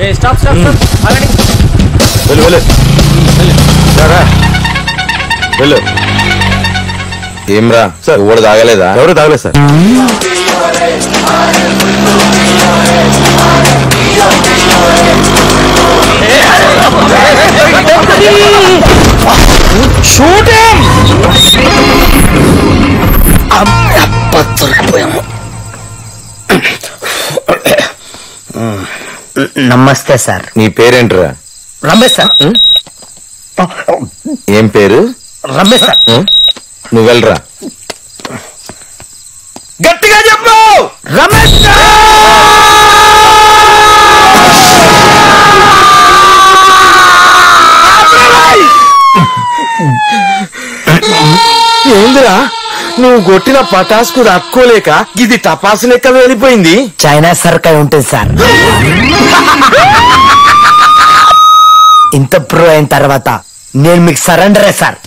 Stop stop stop ఆగండి వెళ్ళు వెళ్ళు రా, రా. వెళ్ళు ఏమ్రా సార్ ఎవడు తాగలేదా ఎవరు తాగలేదు సార్ నమస్తే సార్ నీ పేరేంట్రా రమేష్ సార్ ఏం పేరు రమేష్ సార్ నువ్వు వెళ్ళరా గట్టిగా చెప్పు రమేష్ ఏందిరా నువ్వు కొట్టిన పటాస్కు తక్కువలేక ఇది టపాసు లెక్క వెళ్ళిపోయింది చైనా సర్కార్ ఉంటుంది సార్ ఇంత ప్రో అయిన తర్వాత నేను మీకు సరెండరే సార్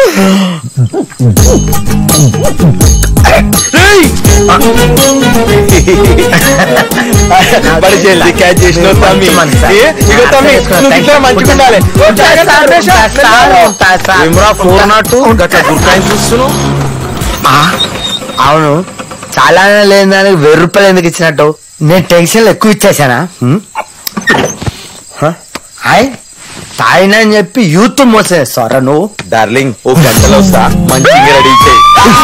బడి చేసి క్యాచ్ చేసిన తమ్మి ఏ, ఇగో తమ్మి నువ్వు ఇట్లా మంచిగా ఉండాలి జాగ్రత్త, రమేష్. ఏమ్రా ఫోర్ నాట్ గట్ల గుర్తాయి చూస్తున్నావు అవును చాలా లేని దానికి వెయ్యి రూపాయలు ఎందుకు ఇచ్చినట్టు నేను టెన్షన్ ఎక్కువ ఇచ్చేసానా హ్మ్? హ? హాయ్ తాయినా అని చెప్పి యూత్ మోసేస్తారా నువ్వు డార్లింగ్ ఓ గంటలో వస్తా మంచిగా రెడీ చేయి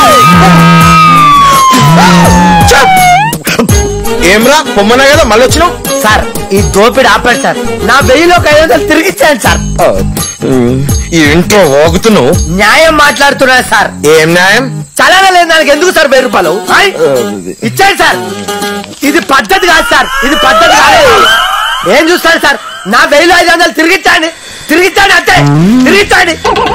ఏమ్రా పొమ్మన్నా కదా మళ్ళీ వచ్చినావు సార్ ఈ దోపిడి ఆపాడు సార్ నా వెయ్యిలో ఒక ఐదు వందలు తిరిగి ఇచ్చాను సార్ ఈ ఇంట్లో వాగుతున్నావు న్యాయం మాట్లాడుతున్నాను సార్ ఏం న్యాయం చాలా లేని దానికి ఎందుకు సార్ వెయ్యి రూపాయలు హాయ్? ఇచ్చాను సార్ ఇది పద్ధతి కాదు సార్ ఇది పద్ధతి కాదు ఏం చూస్తాను సార్ నా వెయ్యిలో ఐదు వందలు తిరిగిచ్చాండి తిరిగిచ్చాండి అంతే తిరిగిచ్చాండి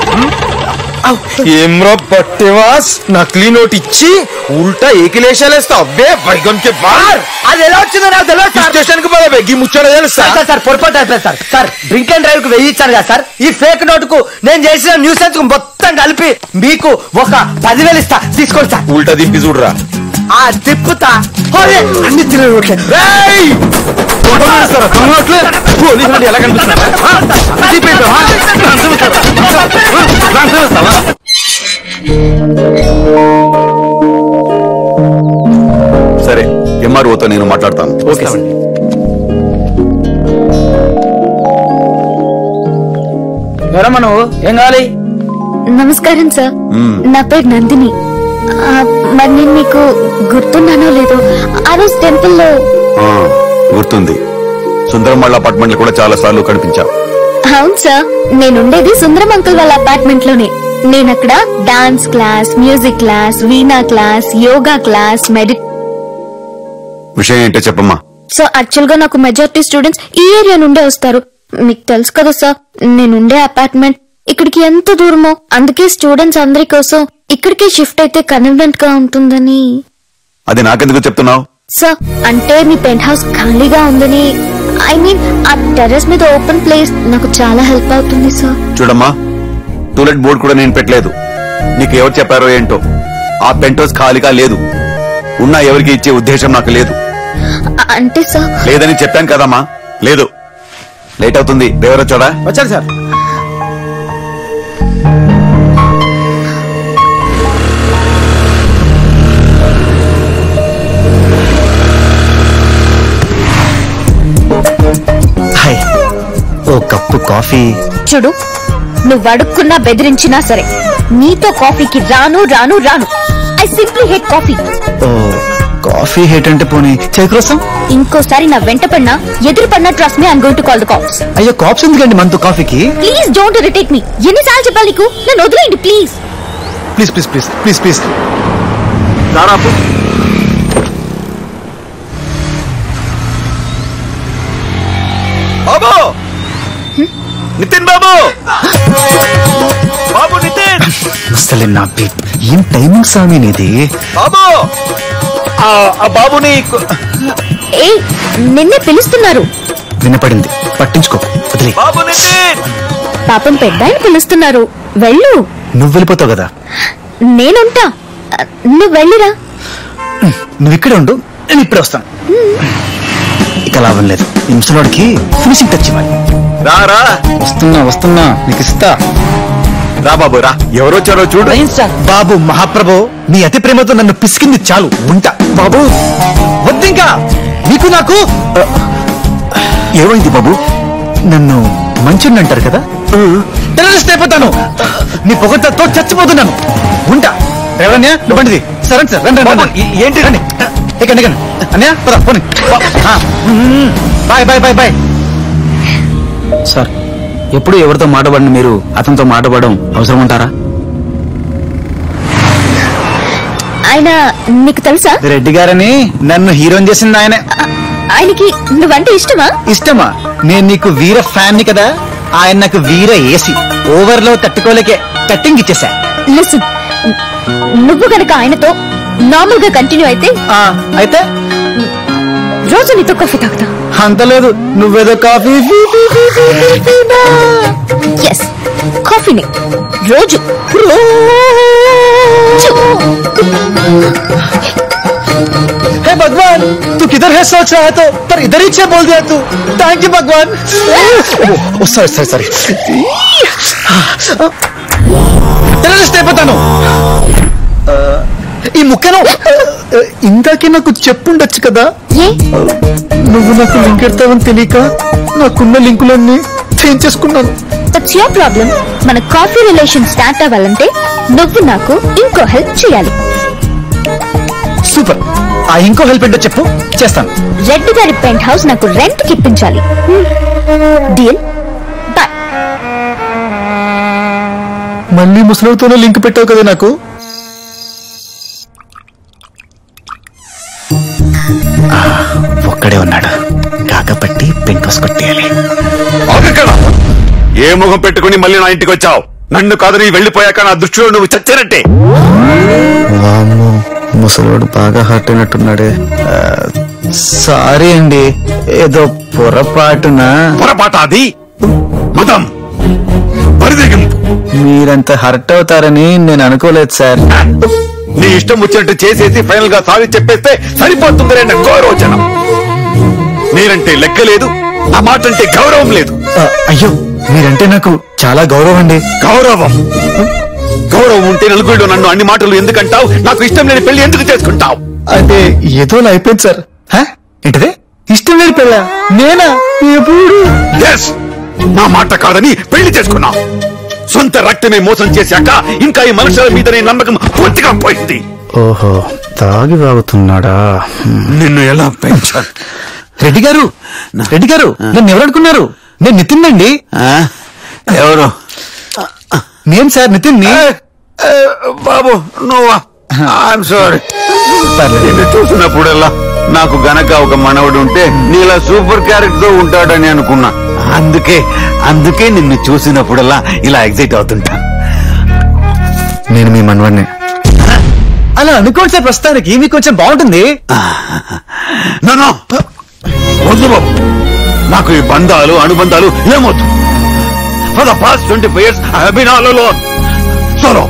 ఏమ్రా పట్టేవాస్ నకిలీ నోట్ ఇచ్చి ఉల్టా ఏకిలేశాలు వేస్తావు అబ్బే బైగన్ కే బార్ అది ఎలా వచ్చిందో నాకు తెలియదు సార్ స్టేషన్ కు పోదా బెగ్గి ముచ్చట తెలుసా సార్, సార్, సార్ పొరపాటు అయిపోయింది sir sir drink and drive కు వెయ్యి ఇచ్చాను కదా సార్ ఈ ఫేక్ నోట్ కు నేను చేసిన న్యూసెన్స్ కు మొత్తం కలిపి మీకు ఒక పదివేలు ఇస్తా తీసుకోండి సార్ ఉల్టా దింపి చూడరా ఆ తిప్పుతా ఓరే, అన్ని తిరిగి ఓకే. రేయ్! కొట్టమేస్తారా? తమ్ముడు పోలీసులు అంటే ఎలా కనిపిస్తున్నారా? ఆ? చీపేద్దాం, ఆ? లంచం ఇస్తారా? ఆ? లంచం ఇస్తావా? సరే ఎంఆర్ఓతో నేను మాట్లాడతాను ఓకే సార్. ఎవరమ్మా నువ్వు ఏం కావాలి నమస్కారం సార్ నా పేరు నందిని ఆ, మరి నేను మీకు గుర్తున్నానో లేదో ఆ రోజు టెంపుల్లో ఆ, గుర్తుంది సుందరమళ్ళ అపార్ట్మెంట్లు కూడా చాలా సార్లు కనిపించావు అవును సార్ నేనుండేది సుందరం అంకుల్ వాళ్ళ అపార్ట్మెంట్ లోనే నేను అక్కడ dance class music class veena class yoga class మెడి విషయం ఏంటో చెప్పమ్మా సో యాక్చువల్ గా నాకు మెజారిటీ స్టూడెంట్స్ ఈ ఏరియా నుండే వస్తారు మీకు తెలుసు కదా సార్ నేనుండే అపార్ట్మెంట్ ఇక్కడికి ఎంత దూరమో అందుకే స్టూడెంట్స్ అందరి కోసం ఇక్కడికే షిఫ్ట్ అయితే కన్వీనియంట్ గా ఉంటుందని అది నాకెందుకు చెప్తున్నావు సార్ అంటే మీ పెంట్ హౌస్ ఖాళీగా ఉందని ఐ మీన్ ఆ టెర్రస్ మీద ఓపెన్ ప్లేస్ నాకు చాలా హెల్ప్ అవుతుంది సార్ చూడమ్మా టూలెట్ బోర్డు కూడా నేను పెట్టలేదు నీకు ఎవరు చెప్పారో ఏంటో ఆ పెంట్ హౌస్ ఖాళీగా లేదు ఉన్నా ఎవరికి ఇచ్చే ఉద్దేశం నాకు లేదు అ- అంటే సార్ లేదని చెప్పాను కదమ్మా లేదు లేట్ అవుతుంది దేవరా చూడా వచ్చారు సార్ హాయ్ ఓ కప్పు కాఫీ చూడు నువ్వు అడుక్కున్నా బెదిరించినా సరే నీతో కాఫీకి రాను రాను రాను I simply hate coffee oh coffee hate అంటే పోనీ చేతి కోసం ఇంకోసారి నా వెంట పడినా ఎదురు పడినా trust me I'm going to call the cops అయ్యో కాప్స్ ఎందుకండి మనతో కాఫీకి ప్లీజ్ డోంట్ ఇరిటేట్ మీ ఎన్నిసార్లు చెప్పాలి నీకు నన్ను వదిలేయండి please please please please please please దాదాపు బాబు నితిన్ బాబు బాబు నితిన్ అసలు నా బీట్ ఏం టైమింగ్ స్వామి నీది బాబు ఆ ఆ బాబుని కు- ఏ నిన్నే పిలుస్తున్నారు వినపడింది పట్టించుకో వదిలే బాబు నితిన్ పాపం పెద్ద ఆయన పిలుస్తున్నారు వెళ్ళు నువ్వు వెళ్ళిపోతావు కదా నేనుంటా నువ్వు వెళ్ళిరా నువ్వు ఇక్కడే ఉండు నేను ఇప్పుడే వస్తాను ఇక లాభం లేదు ఈ ముసలోడికి ఫినిషింగ్ టచ్ ఇవ్వాలి రా రా వస్తున్నా వస్తున్నా నీకు ఇస్తా రా బాబు రా ఎవరొచ్చారో చూడు బాబు మహాప్రభు నీ అతి ప్రేమతో నన్ను పిసికింది చాలు ఉంటా బాబు వద్దింకా నీకు నాకు ఆ, ఏమైంది బాబు నన్ను మంచుని అంటారు కదా టెర్రరిస్ట్ అయిపోతాను నీ పొగతో చచ్చిపోతున్నాను ఉంటా ఎవరన్యా నువ్వు బండిది సరే సార్ రండి రండి, రండి ఏంటి రండి ఎక్కండి ఎక్కండి అన్నయ్య పద పోనీ bye bye bye bye sir ఎప్పుడు ఎవరితో మాటపడిన మీరు అతనితో మాటపడడం అవసరం ఉంటారా ఆయన నీకు తెలుసా రెడ్డి గారని నన్ను హీరోని చేసింది ఆయనే ఆ- ఆయనకి నువ్వంటే ఇష్టమా ఇష్టమా నేను నీకు వీర ఫ్యాన్ ని కదా ఆయన నాకు వీర ఏసీ ఓవర్ లో తట్టుకోలేకే కట్టింగ్ ఇచ్చేసా లిసన్ నువ్వు గనక ఆయనతో నార్మల్ గా కంటిన్యూ అయితే ఆ, అయితే రోజు నీతో కాఫీ తాగుతా అంత లేదు నువ్వేదో కాఫీ ఎస్ కాఫీని రోజు రోజు. हे भगवान तू किधर है सोच रहा है तो पर इधर ही छे बोल दिया तू थैंक यू भगवान ओ सॉरी सॉरी सॉरी టెర్రరిస్ట్ అయిపోతాను ఆ, ఈ ముక్కను ఆ, ఇందాకే నాకు చెప్పుండొచ్చు కదా ఏ నువ్వు నాకు లింక్ ఎడతావని తెలియక నాకున్న లింకులన్నీ చేయించేసుకున్నాను దట్స్ యువర్ ప్రాబ్లం మన కాఫీ రిలేషన్ స్టార్ట్ అవ్వాలంటే నువ్వు నాకు ఇంకో హెల్ప్ చేయాలి సూపర్ ఆ ఇంకో హెల్ప్ ఏంటో చెప్పు చేస్తాను రెడ్డి గారి పెంట్ హౌస్ నాకు రెంట్ కి ఇప్పించాలి డీల్ బాయ్ మళ్ళీ ముసలితోనే లింక్ పెట్టావు కదా నాకు ఒక్కడే ఉన్నాడు కాకపట్టి పెంకోస్ కొట్టేయాలి ఆగక్కడ ఏ ముఖం పెట్టుకుని మళ్ళీ నా ఇంటికి వచ్చావు నన్ను కాదని వెళ్ళిపోయాక నా దృష్టిలో నువ్వు చచ్చినట్టే వామ్మో ముసలోడు బాగా హర్ట్ అయినట్టున్నాడే ఆ, సారీ అండి ఏదో పొరపాటున పొరపాట అది మతం పరిదగింపు మీరంత హర్ట్ అవుతారని నేను అనుకోలేదు సార్ నీ ఇష్టం వచ్చినట్టు చేసేసి ఫైనల్ గా సారీ చెప్పేస్తే సరిపోతుంది రే గౌరవచనం నేనంటే లెక్క లేదు నా మాట అంటే గౌరవం లేదు ఆ, అయ్యో మీరంటే నాకు చాలా గౌరవం అండి గౌరవం గౌరవం ఉంటే నలుగురిలో నన్ను అన్ని మాటలు ఎందుకంటావు నాకు ఇష్టం లేని పెళ్లి ఎందుకు చేసుకుంటావు అంటే ఏదోలా అయిపోయింది సార్ హ? ఏంటిది ఇష్టం లేదు పిల్ల నేనా ఎప్పుడు ఎస్ నా మాట కాదని పెళ్లి చేసుకున్నావు సొంత రక్తమే మోసం చేశాక ఇంకా ఈ మనుషుల మీదనే నమ్మకం పూర్తిగా పోయింది ఓహో తాగి వాగుతున్నాడా నిన్ను ఎలా పెంచాను రెడ్డి గారు రెడ్డి గారు నన్ను ఎవరు అనుకున్నారు నేను నితిన్ అండి ఎవరు నేను సార్ నితిన్ బాబు నువ్వా ఐఎమ్ సారీ నిన్ను చూసినప్పుడల్లా నాకు గనక ఒక మనవడు ఉంటే నీలా సూపర్ క్యారెక్టర్ తో ఉంటాడని అనుకున్నా అందుకే అందుకే నిన్ను చూసినప్పుడల్లా ఇలా ఎగ్జైట్ అవుతుంటాను నేను మీ మనవాడిని అలా అనుకోండి సార్ ప్రస్తుతానికి మీకు కొంచెం బాగుంటుంది నన్ను వద్దు బాబు నాకు ఈ బంధాలు అనుబంధాలు ఏమొద్దు for the past twenty five years I been all alone solo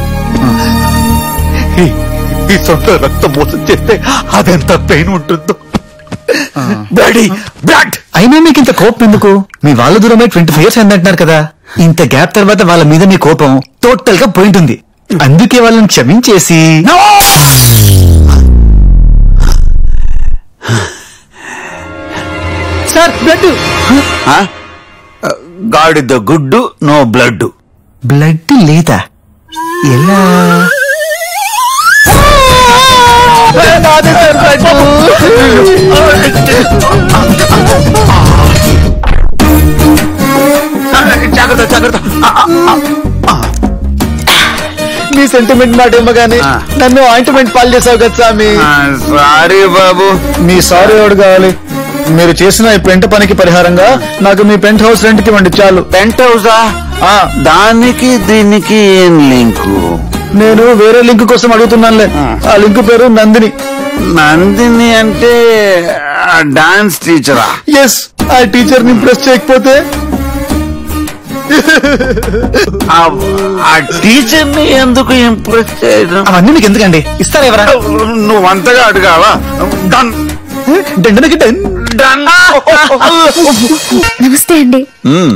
ఈ సొంత రక్తం మోసం చేస్తే అదెంత పెయిన్ ఉంటుందో డాడీ బ్లడ్ అయినా మీకు ఇంత కోపం ఎందుకు మీ వాళ్ళ దూరమై ట్వంటీ ఫైవ్ ఇయర్స్ అంటున్నారు కదా ఇంత గ్యాప్ తర్వాత వాళ్ళ మీద మీ కోపం టోటల్ గా పోయింటుంది అందుకే వాళ్ళని క్షమించేసి సార్ బ్లడ్ గాడిద గుడ్డు నో బ్లడ్ బ్లడ్ లేదా ఎలా జాగ్రత్త జాగ్రత్త నీ సెంటిమెంట్ మాట ఇవ్వగానే నన్ను ఆయింట్మెంట్ పాలు చేసావు కదా స్వామి సారీ బాబు మీ సారీ ఎవడు కావాలి మీరు చేసిన ఈ పెంట పనికి పరిహారంగా నాకు మీ పెంట్ హౌస్ రెంట్ కి ఇవ్వండి చాలు పెంట్ హౌసా ఆ, దానికి దీనికి ఏం లింకు నేను వేరే లింక్ కోసం అడుగుతున్నానులే ఆ లింక్ పేరు నందిని నందిని అంటే డాన్స్ టీచరా ఎస్ ఆ టీచర్ ని ఇంప్రెస్ చేయకపోతే ఆ టీచర్ ని ఎందుకు ఇంప్రెస్ చేయడం అవన్నీ మీకు ఎందుకండి ఇస్తారా ఎవరా నువ్వు అంతగా అడిగావా డన్ డండనకి డన్ Done. నమస్తే అండి మ్మ్.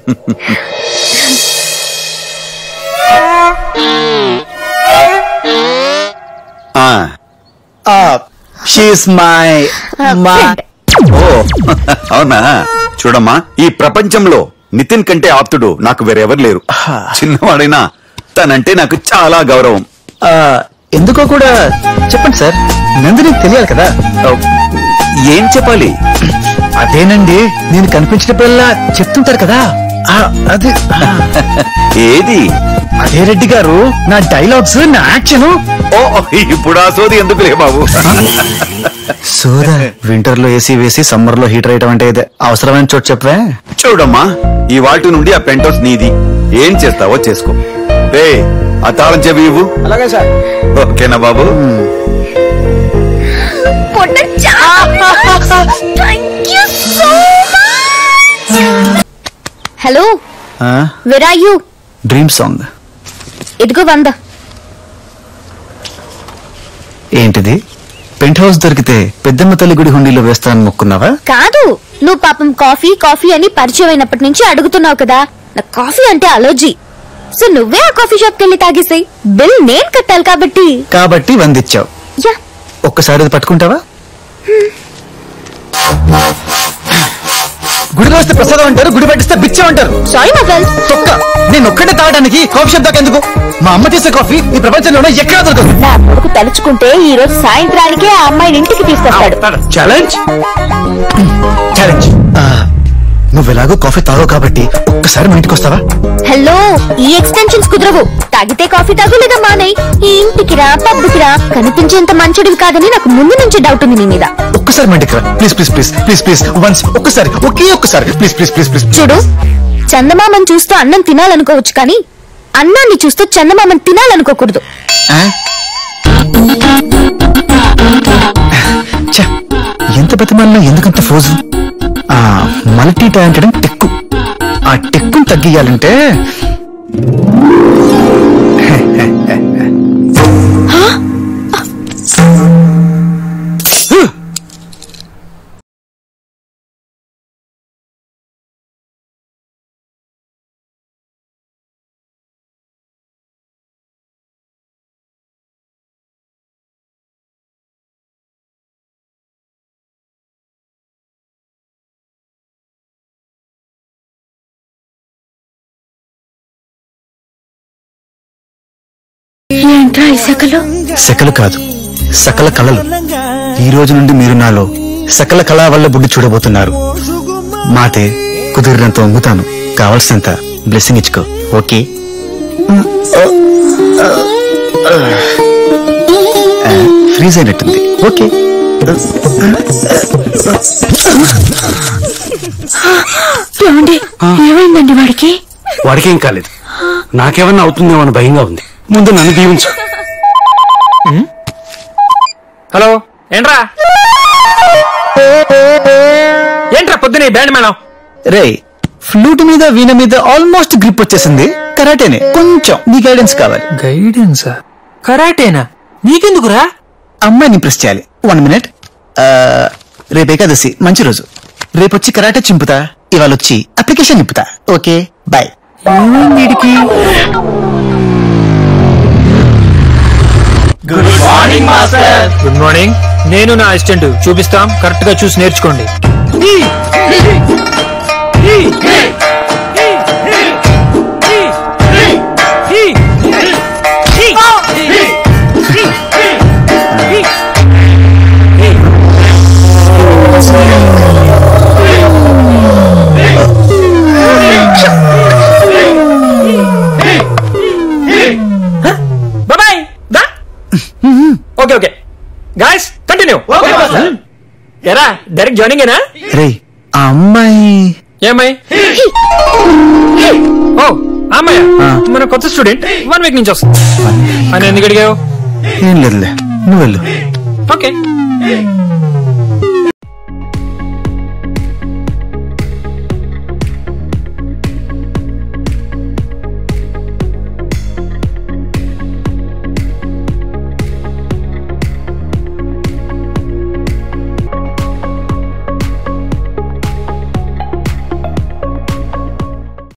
ఆ, షీస్ మై మై ఓ అవునా చూడమ్మా ఈ ప్రపంచంలో నితిన్ కంటే ఆప్తుడు నాకు వేరెవరు లేరు చిన్నవాడైనా తనంటే నాకు చాలా గౌరవం ఎందుకో కూడా చెప్పండి సార్ నందిని తెలియాలి కదా ఆ, ఏం చెప్పాలి అదేనండి నేను కనిపించినప్పుడల్లా చెప్తుంటారు కదా ఆ, అది ఆ, ఏది అదే రెడ్డి గారు నా డైలాగ్స్ నా యాక్షన్ ఓ ఇప్పుడు ఆ సోది ఎందుకులే బాబు సోదా వింటర్ లో ఏసీ వేసి సమ్మర్ లో హీటర్ వేయటం అంటే ఇదే అవసరమైన చోటు చెప్పవే చూడమ్మా ఈ వాటి నుండి ఆ పెంట్ హౌస్ నీది ఏం చేస్తావో చేసుకో రే ఆ తాళం చెవి ఇవ్వు అలాగే సార్ ఓకేనా బాబు hello where are you dream song ఇదిగో వంద ఏంటిది పెంట్ హౌస్ దొరికితే పెద్దమ్మ తల్లి గుడి హుండీలో వేస్తానని మొక్కున్నావా కాదు నువ్వు పాపం కాఫీ కాఫీ అని పరిచయం అయినప్పటి నుంచి అడుగుతున్నావు కదా నాకు కాఫీ అంటే అలర్జీ సో నువ్వే ఆ కాఫీ షాప్ కెళ్ళి తాగేసాయి బిల్ నేను కట్టాలి కాబట్టి కాబట్టి వందిచ్చావు యా ఒక్కసారి అది పట్టుకుంటావా గుడిలో వస్తే ప్రసాదం అంటారు గుడి పట్టిస్తే బిచ్చం అంటారు సారీ మగల్ తొక్క నేను ఒక్కటే తాగడానికి కాఫీ షాప్ దాకా ఎందుకు మా అమ్మ చేసే కాఫీ ఈ ప్రపంచంలోనే ఎక్కడా దొరకదు నా కొడుకు తలుచుకుంటే ఈ రోజు సాయంత్రానికే ఆ అమ్మాయిని ఇంటికి తీసుకొస్తాడు ఛాలెంజ్ ఛాలెంజ్ నువ్వు ఎలాగో కాఫీ తాగవు కాబట్టి ఒక్కసారి మా ఇంటికి వస్తావా హలో ఈ ఎక్స్టెన్షన్స్ కుదరవు తాగితే కాఫీ తాగు లేదా మానేయ్ ఈ ఇంటికి రా పబ్బుకి రా కనిపించేంత మంచిడివి కాదని నాకు ముందు నుంచి డౌట్ ఉంది నీ మీద ఒక్కసారి మా ఇంటికి రా please please please please please once ఒక్కసారి ఒకే ఒక్కసారి ప్లీజ్ ప్లీజ్ ప్లీజ్ ప్లీజ్ చూడు చందమామని చూస్తూ అన్నం తినాలనుకోవచ్చు కానీ అన్నాన్ని చూస్తూ చందమామని తినాలనుకోకూడదు ఛ, ఎంత బతిమాలినా ఎందుకంత ఫోజు ఆ మల్టీ టాలెంటెడ్ టెక్కు ఆ టెక్కును తగ్గియాలంటే ఏంట్రా ఇసకలు సెకలు కాదు సకల కళలు ఈ రోజు నుండి మీరు నాలో సకల కళా వల్ల బుడ్డి చూడబోతున్నారు మాతే కుదిరినంత వంగుతాను కావలసినంత బ్లెస్సింగ్ ఇచ్చుకో ఓకే ఫ్రీజ్ అయినట్టుంది ఓకే ఏమండి ఏమైందండి వాడికి వాడికేం కాలేదు నాకేమన్నా అవుతుందేమో అని భయంగా ఉంది ముందు నన్ను దీవించు హలో ఏంట్రా ఏంట్రా పొద్దున ఈ బ్యాండ్ మేడం రే ఫ్లూట్ మీద వీణ మీద ఆల్మోస్ట్ గ్రిప్ వచ్చేసింది కరాటేనే కొంచెం నీ గైడెన్స్ కావాలి గైడెన్సా కరాటేనా నీకెందుకురా అమ్మాయిని ఇంప్రెస్ చేయాలి వన్ మినిట్ రేపు ఏకాదశి మంచి రోజు రేపు వచ్చి కరాటే చింపుతా ఇవాళ వచ్చి అప్లికేషన్ నింపుతా ఓకే బాయ్ గుడ్ మార్నింగ్ నేను నా అసిస్టెంట్ చూపిస్తాం కరెక్ట్ గా చూసి నేర్చుకోండి బాయ్ దా ఓకే ఓకే గాయస్ కంటిన్యూ ఎరా డైరెక్ట్ జాయినింగ్ ఏనా రే ఆ అమ్మాయి ఏమై ఓ అమ్మాయ మన కొత్త స్టూడెంట్ వన్ వీక్ నుంచి వస్తుంది అని ఎందుకు అడిగావు ఏం లేదులే నువ్వు వెళ్ళు ఓకే